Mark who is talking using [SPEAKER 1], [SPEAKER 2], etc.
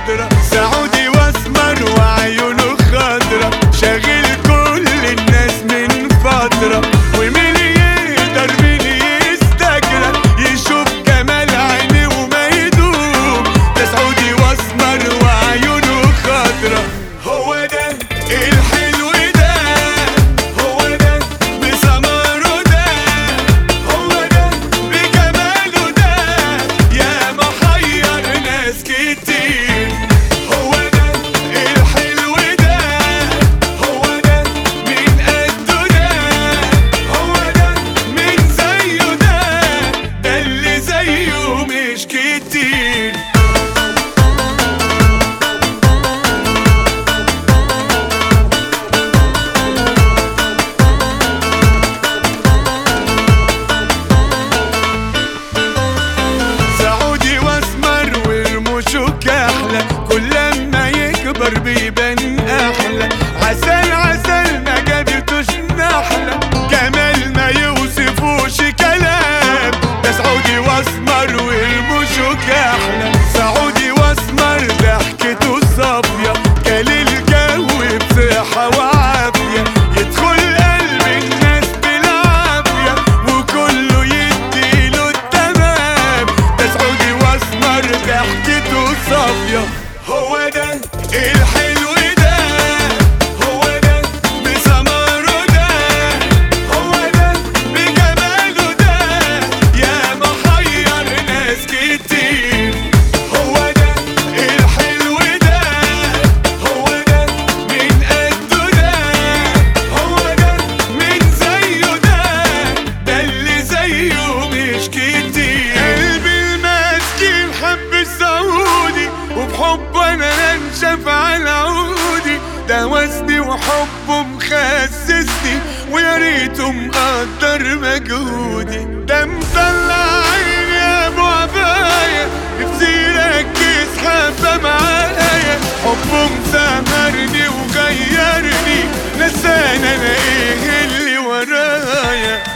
[SPEAKER 1] خضرة سعودي واسمر وعيونه خضرة شاغل كل الناس من فترة ومين يقدر مين يستجرى يشوف جمال عيني وما يدوم ده سعودي واسمر وعيونه خضرة هو ده الحلو ده هو ده بسمره ده هو ده بجماله ده يا محير ناس كتير هو ده الحلو ده هو ده من قده ده هو ده من زيه ده ده اللي زيه مش كتير سعودي واسمر ورموشه كحلة كل ما يكبر بيبان احلى عسل عسل ما جابتوش نحلة جمال ما يوصفوش كلام ده سعودي واسمر ورموشه كحلة سعودي واسمر ضحكته صافية كل الجو بصحة وعافية يدخل قلب الناس بالعافية وكله يديله التمام ده سعودي واسمر ضحكته صافية هو ده الحلو ده هو ده بسمره ده هو ده بجماله ده يا محير ناس كتير هو ده الحلو ده هو ده من قده ده هو ده من زيه ده ده اللي زيه مش كتير قلبي المسكين حب السعودي وبحبه انا انشف على عودي ده وزني وحبه مخسسني ويا ريته مقدر مجهودي ده مطلع عيني يا ابو عباية نفسي يركز حبة معايا حبه مسهرني وغيرني نساني انا ايه اللي ورايا